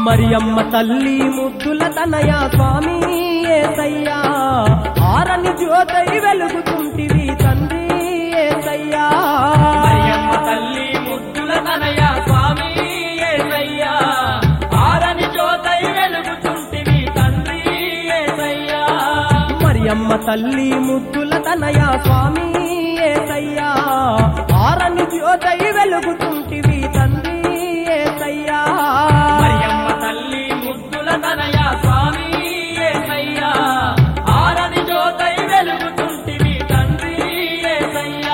మరియమ్మ తల్లి ముద్దుల తనయ స్వామి ఏసయ్యా ఆరని జ్యోతై వెలుగుతుంటివి తండ్రి ఏసయ్యా మరియమ్మ తల్లి ముద్దుల తనయ స్వామి యేసయ్యా ఆరని జ్యోతై వెలుగుచుంటివి తండ్రి యేసయ్యా మరియమ్మ తల్లి ముద్దుల తనయ స్వామి ఏసయ్యా ఆరని జ్యోతై వెలుగుతుంటివి తండ్రి ఏసయ్యా మరియమ్మ తల్లి ముద్దుల తనయ స్వామి యేసయ్యా ఆరని జ్యోతై వెలుగుచుంటివి తండ్రి యేసయ్యా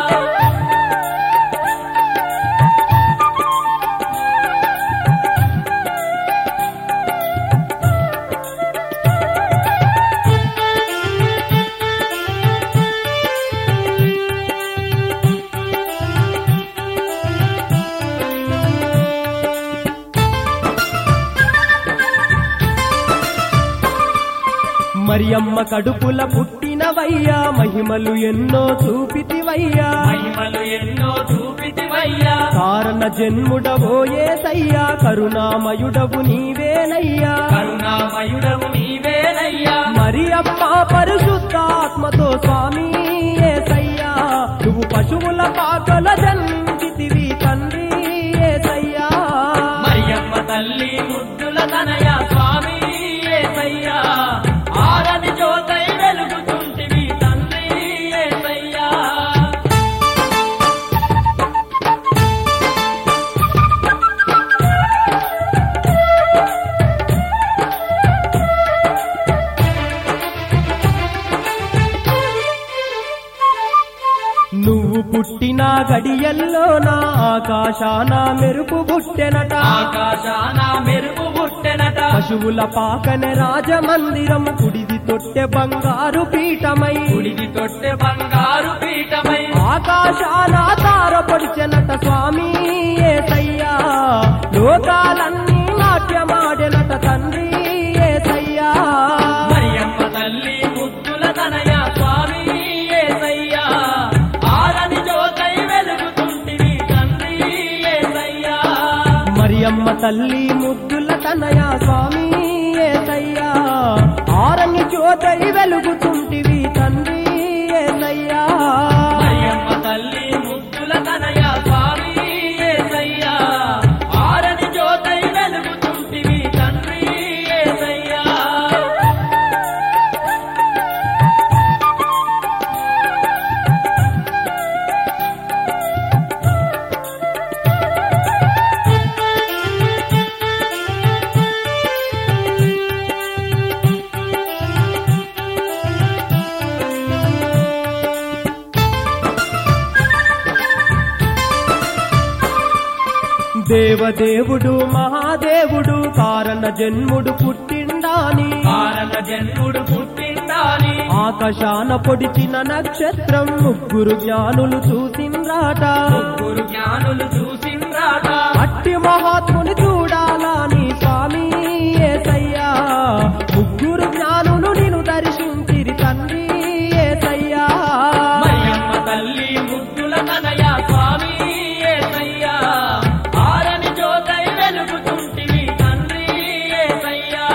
మరియమ్మ కడుపుల పుట్టినవయ్యా మహిమలు ఎన్నో చూపితివయ్యా మహిమలు ఎన్నో చూపితివయ్యా కారణ జన్ముడవో ఏసయ్యా కరుణామయుడవు నీవేనయ్యా కరుణామయుడవు నీవేనయ్యా మరియమ్మ పరిశుద్ధాత్మతో స్వామి ఏసయ్యా నువ్వు పశువుల పాకల జన్మితివి తండ్రి ఏసయ్యా మరియమ్మ తల్లి ముద్దుల తనయ స్వామి యేసయ్యా ఆరని జ్యోతై వెలుగుతుంటివి తండ్రి యేసయ్యా నువ్వు పుట్టిన గడియల్లోన ఆకాశాన మెరుపు పుట్టెనట ఆకాశాన మెరుపు పుట్టెనట పశువుల పాకన రాజమందిరం కుడిది తొట్టె బంగారు పీఠమై గుడిది తొట్టె బంగారు పీఠమై ఆకాశాన తార పొడిచెనట స్వామి ఏసయ్యా లోకాలన్నీ నాట్యమాడెనట తండ్రి ఏసయ్యా మరియమ్మ తల్లి ముద్దుల తనయ స్వామి యేసయ్యా ఆరని జ్యోతై వెలుగుతుంటివి తండ్రి యేసయ్యా మరియమ్మ తల్లి ముద్దుల తనయ స్వామి ఏసయ్యా ఆరని జ్యోతై వెలుగుతుంటివి తండ్రి ఏసయ్యా మరియమ్మ తల్లి ముద్దుల తనయ స్వామి యేసయ్యా ఆరని జ్యోతై వెలుగుతుంటివి తండ్రి యేసయ్యా దేవదేవుడు మహాదేవుడు కారణ జన్ముడు పుట్టిండాని కారణ జన్ముడు పుట్టిందాని ఆకాశాన పొడిచిన నక్షత్రం ముగ్గురు జ్ఞానులు చూసిండ్రాట ముగ్గురు జ్ఞానులు చూసింద్రాట అట్టి మహాత్ముని చూడాలని స్వామి ఏసయ్యా ముగ్గురు జ్ఞానులు నిన్ను దర్శించిరి తండ్రి ఏసయ్యా మరియమ్మ తల్లి ముద్దుల తనయ స్వామి యేసయ్యా ఆరని జ్యోతై వెలుగుతుంటివి తండ్రి యేసయ్యా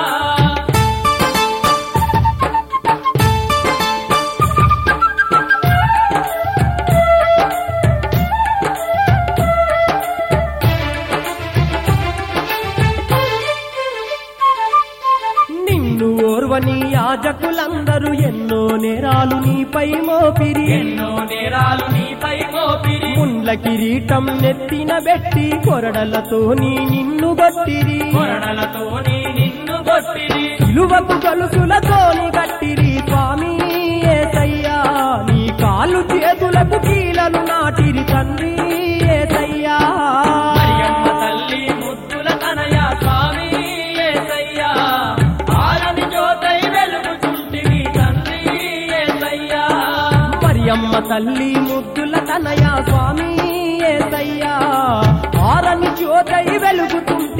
నిన్ను ఓర్వని యాజకులందరూ ఎన్నో నేరాలు నీపై మోపిరి ఎన్నో నేరాలు నీపై మోపిరి ముండ్ల కిరీటం నెత్తిన బెట్టి కొరడలతోని నిన్ను గట్టిరి కొరడలతోని నిన్ను కొట్టిరి ఇలువకు గలుసులతోని గట్టిరి స్వామి ఏసయ్యా నీ కాళ్ళు చేతులకు కీలలు నాటిరి తండ్రి ఏసయ్యా మరియమ్మ తల్లి ముద్దుల తనయ స్వామి యేసయ్యా ఆరని జ్యోతై వెలుగుతుంటివి తండ్రి యేసయ్యా మరియమ్మ తల్లి ముద్దుల తనయ స్వామి ఏసయ్యా ఆరని జ్యోతై వెలుగుతుంది